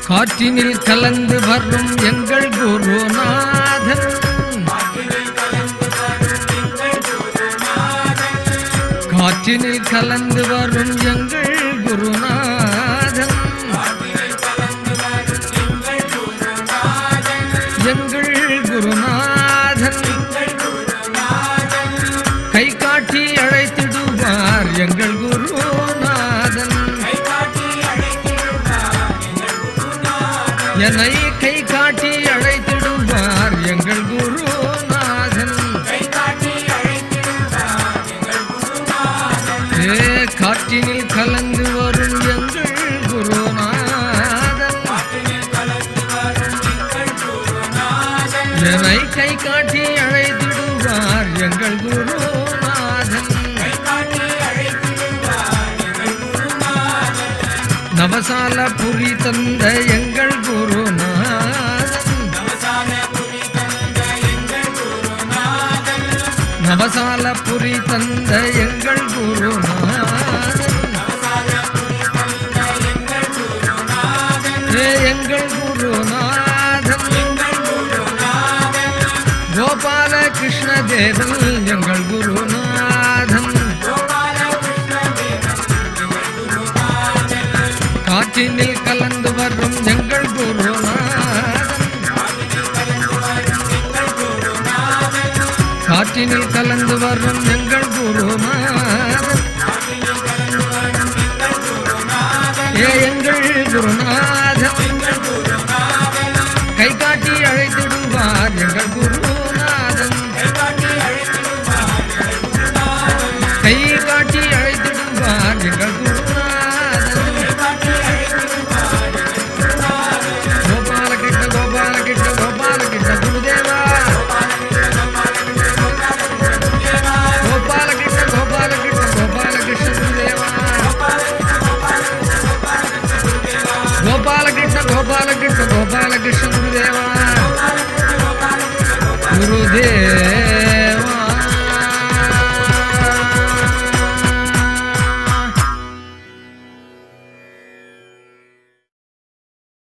காற்றினில் கலந்து வரும் எங்கள் குருநாதன் காற்றினில் கலந்து வரும் எங்கள் குருநாதன் எங்கள் குருநாதன் கை காட்டி அழைத்திடுவார் எங்கள் குருநாதன் என்னை கை காட்டி அழைத்திடுவார் எங்கள் குருநாதன் ஏ காற்றினில் கலந்து வரும் எங்கள் குருநாதன் என்னை கை காட்டி அழைத்திடுவார் எங்கள் குருநாதன் நவசால புரி தந்த எங்கள் குருநாதன் நவசால புரி தந்த எங்கள் குருநாதன் ஏ எங்கள் குருநாதன் கோபால கிருஷ்ண தேவன் எங்கள் குருநாதன் காற்றினில் கலந்து வரும் எங்கள் குருநாதன் காற்றினில் கலந்து வரும் எங்கள் குருநாதன் ஏ எங்கள் குருநாதன் கை காட்டி அழைத்திடுவார் எங்கள் குருநாதன் கை காட்டி அழைத்திடுவார் எங்கள் குருநாதன் கோபால கிட்ட கோபால கிட்ட கோபால கிட்ட குருதேவா கோபால கிட்ட கோபால கிட்ட கோபால கிருஷ்ண குருதேவா கோபால கிருஷ்ண கோபால கிருஷ்ண கோபால கிருஷ்ண குருதேவா குருதேவா